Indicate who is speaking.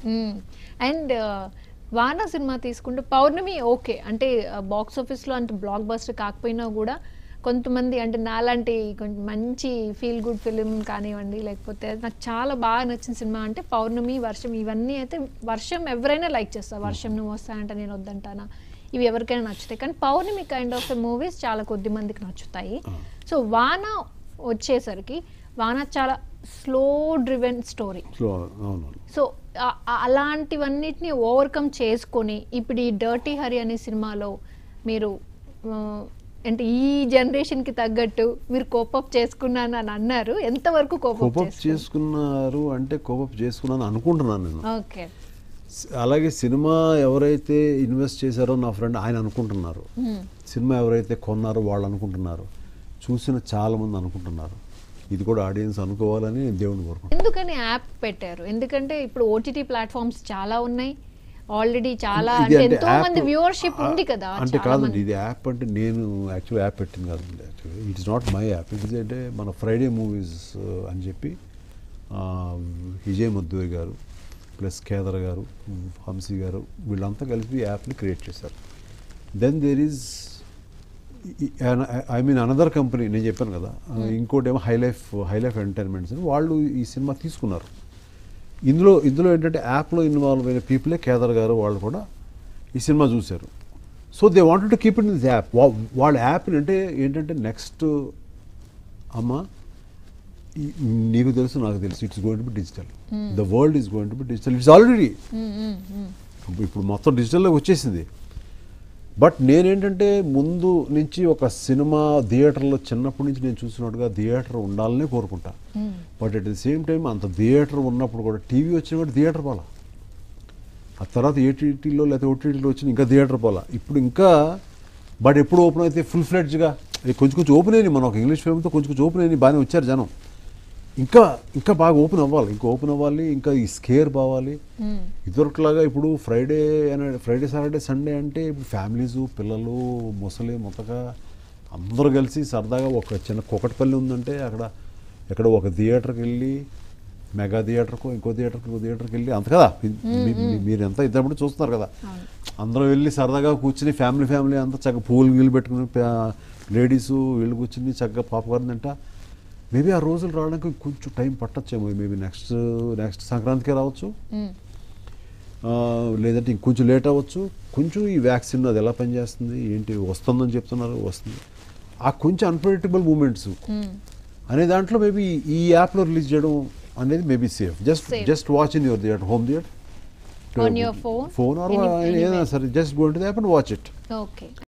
Speaker 1: And వాన cinema తీసుకుంటే పౌర్ణమి okay అంటే బాక్స్ ఆఫీస్లో అంత బ్లాక్ బస్టర్ కాకపోయినా కూడా కొంతమంది అంటే నాలాంటి కొంచెం మంచి ఫీల్ గుడ్ ఫిలిం కానివ్వండి లేకపోతే నాకు చాలా బాగా నచ్చిన సినిమా అంటే పౌర్ణమి వర్షం ఇవన్నీ అయితే వర్షం ఎవరైనా లైక్ చేస్తారు వర్షం నువ్వు వస్తానంటే నేను వద్దంటానా ఇవి ఎవరికైనా నచ్చుతాయి కానీ పౌర్ణమి కైండ్ ఆఫ్ మూవీస్ చాలా కొద్ది మందికి నచ్చుతాయి సో వాన వచ్చేసరికి వాన చాలా స్లో డ్రివెన్ స్టోరీ
Speaker 2: సో అవును
Speaker 1: సో ఆ- ఆ- అలాంటివన్నిటిని ఓవర్కమ్ చేసుకొని ఇప్పుడు ఈ డర్టీ హరి అనే సినిమాలో మీరు ఆ, అంటే ఈ జనరేషన్ కి తగ్గట్టు మీరు కోపప్ చేసుకున్నాను అని అన్నారు ఎంతవరకు కోపప్
Speaker 2: కోపప్ చేసుకున్నారు అంటే కోపప్ చేసుకున్నాను అనుకుంటున్నాను నేను
Speaker 1: ఓకే
Speaker 2: స్- అలాగే సినిమా ఎవరైతే ఇన్వెస్ట్ చేశారో నా ఫ్రెండ్ ఆయన అనుకుంటున్నారు సినిమా ఎవరైతే కొన్నారో వాళ్ళు అనుకుంటున్నారు చూసిన చాలా మంది అనుకుంటున్నారు ఇది కూడా ఆడియన్స్ అనుకోవాలని నేను దేవుని కోరుకుంటున్నాను
Speaker 1: ఎందుకని యాప్ పెట్టారు ఎందుకంటే ఇప్పుడు ఓటీటీ ప్లాట్ఫామ్స్ చాలా ఉన్నాయి ఆల్రెడీ చాలా
Speaker 2: ఇది
Speaker 1: అంటే
Speaker 2: అంటే
Speaker 1: ఎంతో
Speaker 2: యాప్-
Speaker 1: మంది వ్యూవర్షిప్ ఉంది కదా
Speaker 2: అంటే
Speaker 1: చాలా
Speaker 2: కాదండి
Speaker 1: మంది.
Speaker 2: ఇది యాప్ అంటే నేను యాక్చువల్ యాప్ పెట్టింది కాదండి actually it is not my app ఇది అంటే మన ఫ్రైడే మూవీస్ అని చెప్పి ఆ, విజయ్ మద్దూరి గారు ప్లస్ కేదర్ గారు హంసీ గారు వీళ్ళంతా కలిపి ఈ యాప్ని క్రియేట్ చేశారు then there is I mean another company నేను చెప్పాను కదా ఇంకోటి ఏమో high life high life entertainments అని వాళ్ళు ఈ సినిమా తీసుకున్నారు ఇందులో ఇందులో ఏంటంటే యాప్లో ఇన్వాల్వ్ అయిన పీపులే కేదార్ గారు వాళ్ళు కూడా ఈ సినిమా చూశారు so they wanted to keep in this app వాళ్ళ యాప్ని అంటే ఏంటంటే నెక్స్ట్ అమ్మ ఈ- నీకు తెలుసు నాకు తెలుసు it's going to be digital the world is going to be digital it's already
Speaker 1: hmm, hmm, hmm.
Speaker 2: ఇప్పుడు మొత్తం డిజిటల్లోకి వచ్చేసింది బట్ నేనేంటంటే ముందు నుంచి ఒక సినిమా థియేటర్లో చిన్నప్పటి నుంచి నేను చూసినట్టుగా థియేటర్ ఉండాలనే కోరుకుంటా but at the same time అంత థియేటర్ ఉన్నప్పుడు కూడా టీవీ వచ్చిన కూడా థియేటర్ పోలా ఆ తర్వాత ఏటీటీలో లేకపోతే ఓటీటీలో వచ్చిన ఇంకా థియేటర్ పోలా ఇప్పుడు ఇంకా బట్ ఎప్పుడు ఓపెన్ అయితే ఫుల్ ఫ్లెడ్జ్గా కొంచెం కొంచెం ఓపెన్ అయ్యి మన ఒక ఇంగ్లీష్ ఫిల్మ్తో కొంచెం కొంచెం ఓపెన్ అయ్యి బాగానే వచ్చారు జనం ఇంకా ఇంకా బాగా ఓపెన్ అవ్వాలి ఇంకా ఓపెన్ అవ్వాలి ఇంకా ఈ స్కేర్ బావాలి
Speaker 1: మ్మ్.
Speaker 2: ఇదివరకులాగా ఇప్పుడు ఫ్రైడే అనే ఫ్రైడే సాటర్డే సండే అంటే ఇప్పుడు ఫ్యామిలీస్ పిల్లలు ముసలి మొత్తగా అందరూ కలిసి సరదాగా ఒక చిన్న కుకటపల్లి ఉందంటే అక్కడ ఎక్కడ ఒక థియేటర్కి వెళ్ళి మెగా థియేటర్కు ఇంకో థియేటర్కి ఇంకో థియేటర్కి వెళ్ళి అంత కదా మీ- మీ- మీరు ఎంత ఇద్దరు చూస్తున్నారు కదా అందరూ వెళ్ళి సరదాగా కూర్చుని ఫ్యామిలీ ఫ్యామిలీ అంతా చక్కగా పూలు గీలు పెట్టుకుని లేడీస్ వీళ్ళు కూర్చుని చక్కగా పాపకార్న్ తింటా మేబీ ఆ రోజులు రావడానికి కొంచెం టైం పట్టచ్చేమో మేబీ నెక్స్ట్ నెక్స్ట్ సంక్రాంతికే రావచ్చు
Speaker 1: మ్మ్.
Speaker 2: ఆ, లేదంటే ఇంకొంచెం లేట్ అవ్వచ్చు కొంచెం ఈ వ్యాక్సిన్ అది ఎలా పనిచేస్తుంది ఏంటి వస్తుందని చెప్తున్నారు వస్తుంది ఆ కొంచెం అన్ప్రెడిక్టబుల్ మూమెంట్స్
Speaker 1: మ్మ్.
Speaker 2: అనే దాంట్లో మేబీ ఈ యాప్లో రిలీజ్ చేయడం అనేది maybe safe just
Speaker 1: Safe.
Speaker 2: Just watch in your theatre home theatre
Speaker 1: On your phone?
Speaker 2: Phone or
Speaker 1: Any-
Speaker 2: ఏదైనా
Speaker 1: anywhere.
Speaker 2: సరే just go to the app and watch it
Speaker 1: okay